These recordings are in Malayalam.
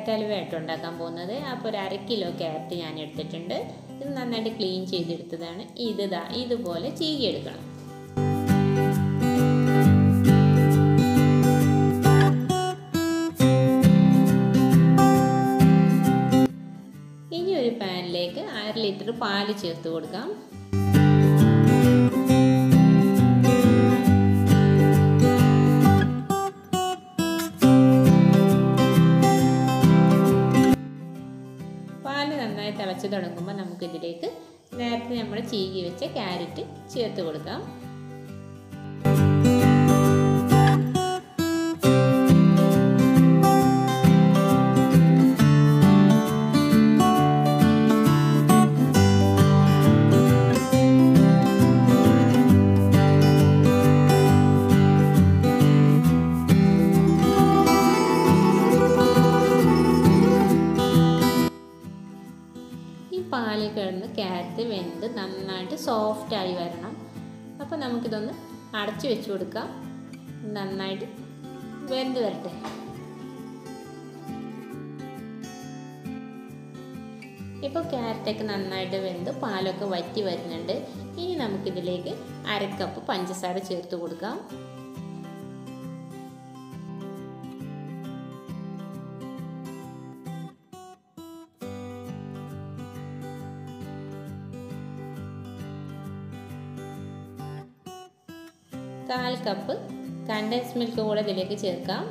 ക്യാരറ്റ് ഹലുവയായിട്ട് ഉണ്ടാക്കാൻ പോകുന്നത് അപ്പോൾ ഒരു അര കിലോ ക്യാരറ്റ് ഞാൻ എടുത്തിട്ടുണ്ട് ഇത് നന്നായിട്ട് ക്ലീൻ ചെയ്തെടുത്തതാണ് ഇത് ദാ ഇതുപോലെ ചീകിയെടുക്കണം ഇനി ഒരു പാനിലേക്ക് അര ലിറ്റർ പാല് ചേർത്ത് കൊടുക്കാം പാല് നന്നായി തിളച്ച് തുടങ്ങുമ്പോൾ നമുക്കിതിലേക്ക് നേരത്തെ നമ്മൾ ചീകി വെച്ച ക്യാരറ്റ് ചേർത്ത് കൊടുക്കാം ഈ പാലിൽ കിടന്ന് ക്യാരറ്റ് വെന്ത് നന്നായിട്ട് സോഫ്റ്റായി വരണം അപ്പോൾ നമുക്കിതൊന്ന് അടച്ചു വെച്ച് കൊടുക്കാം നന്നായിട്ട് വെന്ത് വരട്ടെ ഇപ്പോൾ ക്യാരറ്റൊക്കെ നന്നായിട്ട് വെന്ത് പാലൊക്കെ വറ്റി വരുന്നുണ്ട് ഇനി നമുക്കിതിലേക്ക് അരക്കപ്പ് പഞ്ചസാര ചേർത്ത് കൊടുക്കാം കാൽ കപ്പ് കണ്ടൻസ് മിൽക്ക് കൂടെ ഇതിലേക്ക് ചേർക്കാം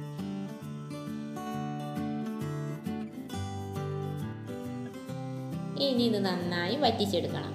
ഇനി ഇത് നന്നായി വറ്റിച്ചെടുക്കണം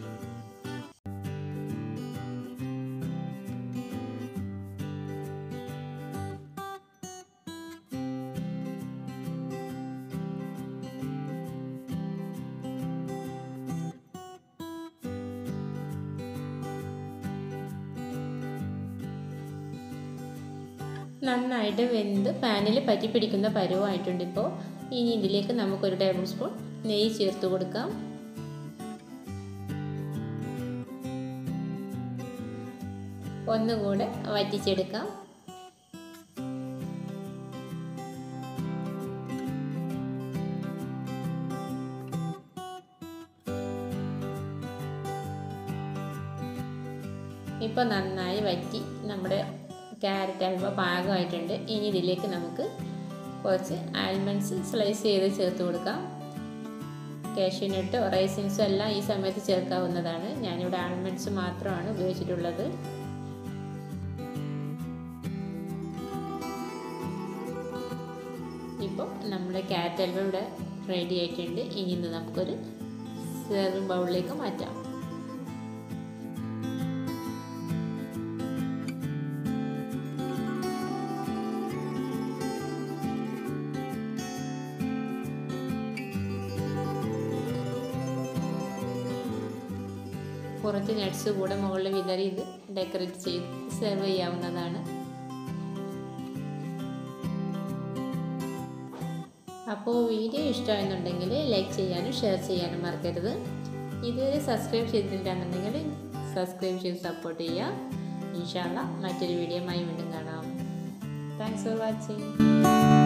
നന്നായിട്ട് വെന്ത് പാനിൽ പറ്റി പിടിക്കുന്ന പരുവമായിട്ടുണ്ട് ഇപ്പോൾ ഇനി ഇതിലേക്ക് നമുക്കൊരു ടേബിൾ സ്പൂൺ നെയ്യ് ചേർത്ത് കൊടുക്കാം ഒന്നുകൂടെ വറ്റിച്ചെടുക്കാം ഇപ്പോൾ നന്നായി വറ്റി നമ്മുടെ ക്യാരറ്റ് ഹൽവ പാകമായിട്ടുണ്ട് ഇനി ഇതിലേക്ക് നമുക്ക് കുറച്ച് ആൽമണ്ട്സ് സ്ലൈസ് ചെയ്ത് ചേർത്ത് കൊടുക്കാം കാഷ്യൂനട്ടോ റൈസിൻസോ എല്ലാം ഈ സമയത്ത് ചേർക്കാവുന്നതാണ് ഞാനിവിടെ ആൽമണ്ട്സ് മാത്രമാണ് ഉപയോഗിച്ചിട്ടുള്ളത് ഇപ്പോൾ നമ്മുടെ ക്യാരറ്റ് ഹൽവ ഇവിടെ റെഡി ആയിട്ടുണ്ട് ഇനി ഇത് നമുക്കൊരു സെർവിങ് ബൗളിലേക്ക് മാറ്റാം കുറച്ച് നട്ട്സ് കൂടെ മുകളിൽ വിതറി ഇത് ഡെക്കറേറ്റ് ചെയ്ത് സെർവ് ചെയ്യാവുന്നതാണ് അപ്പോൾ വീഡിയോ ഇഷ്ടമായെന്നുണ്ടെങ്കിൽ ലൈക്ക് ചെയ്യാനും ഷെയർ ചെയ്യാനും മറക്കരുത് ഇതുവരെ സബ്സ്ക്രൈബ് ചെയ്തിട്ടില്ലാന്നുണ്ടെങ്കിൽ സബ്സ്ക്രൈബ് ചെയ്ത് സപ്പോർട്ട് ചെയ്യുക ഇൻഷാല്ല മറ്റൊരു വീഡിയോയുമായി വീണ്ടും കാണാം താങ്ക്സ് ഫോർ വാച്ചിങ്